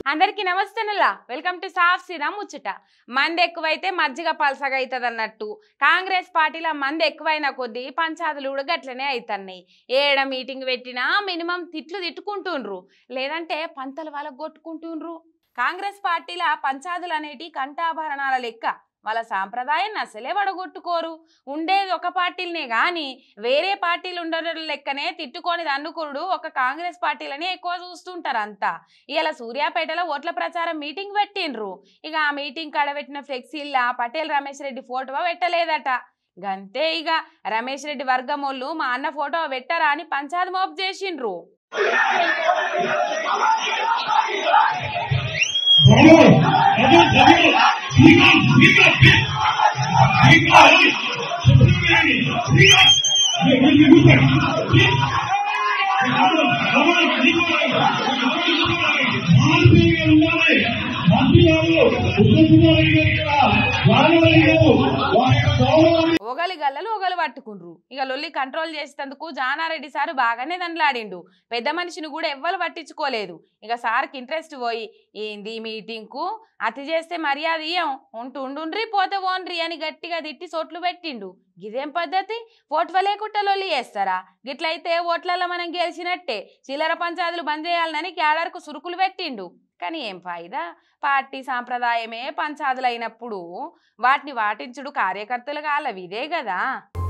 అందరికి నమస్తే నల్లా వెల్కమ్ టు సాఫ్ సిరా ముచ్చట మంది ఎక్కువైతే మజ్జిగ పలసగా అవుతుంది అన్నట్టు కాంగ్రెస్ పార్టీలో మంది ఎక్కువైన కొద్దీ పంచాయతీలు కూడా గట్లనే అవుతున్నాయి ఏడ మీటింగ్ పెట్టినా మినిమం తిట్లు తిట్టుకుంటుండ్రు లేదంటే పంతల వాళ్ళకు కొట్టుకుంటుండ్రు కాంగ్రెస్ పార్టీల పంచాదులు అనేటి కంఠాభరణాల లెక్క వాళ్ళ సాంప్రదాయాన్ని అసలే వడగొట్టుకోరు ఉండేది ఒక పార్టీలనే గాని వేరే పార్టీలు ఉండడం లెక్కనే తిట్టుకొని అనుకురుడు ఒక కాంగ్రెస్ పార్టీలని ఎక్కువ చూస్తుంటారు అంతా ఇలా సూర్యాపేటలో ఓట్ల ప్రచారం మీటింగ్ పెట్టిండ్రు ఇక ఆ మీటింగ్ కాడ పెట్టిన ఫ్లెక్సీల్లా పటేల్ రమేష్ రెడ్డి ఫోటో పెట్టలేదట గంతే ఇక రమేష్ రెడ్డి వర్గమోళ్ళు మా అన్న ఫోటో పెట్టరా అని పంచాయతీ మోపు చేసిండ్రు గౌరవం ఒగలి గల్లలు ఒగలు పట్టుకుండ్రు ఇక లొల్లి కంట్రోల్ చేసేందుకు జానారెడ్డి సారు బాగానే దండలాడిండు పెద్ద మనిషిని కూడా ఎవ్వరు పట్టించుకోలేదు ఇక సార్కి ఇంట్రెస్ట్ పోయి ఏంది మీటింగ్కు అతి చేస్తే మర్యాద ఇయ్యం ఉంటూ ఉండుండ్రి పోతే ఓన్రి అని గట్టిగా తిట్టి సోట్లు పెట్టిండు ఇదేం పద్ధతి ఓట్వ లేకుండా లొల్లి చేస్తారా గిట్లయితే ఓట్లలో మనం గెలిచినట్టే చిల్లర పంచాయతీలు బంద్ చేయాలని క్యాడర్కు సురుకులు పెట్టిండు కానీ ఏం ఫాయిదా పార్టీ సాంప్రదాయమే పంచాదులు అయినప్పుడు వాటిని వాటించుడు కార్యకర్తలు కాలవి ఇదే కదా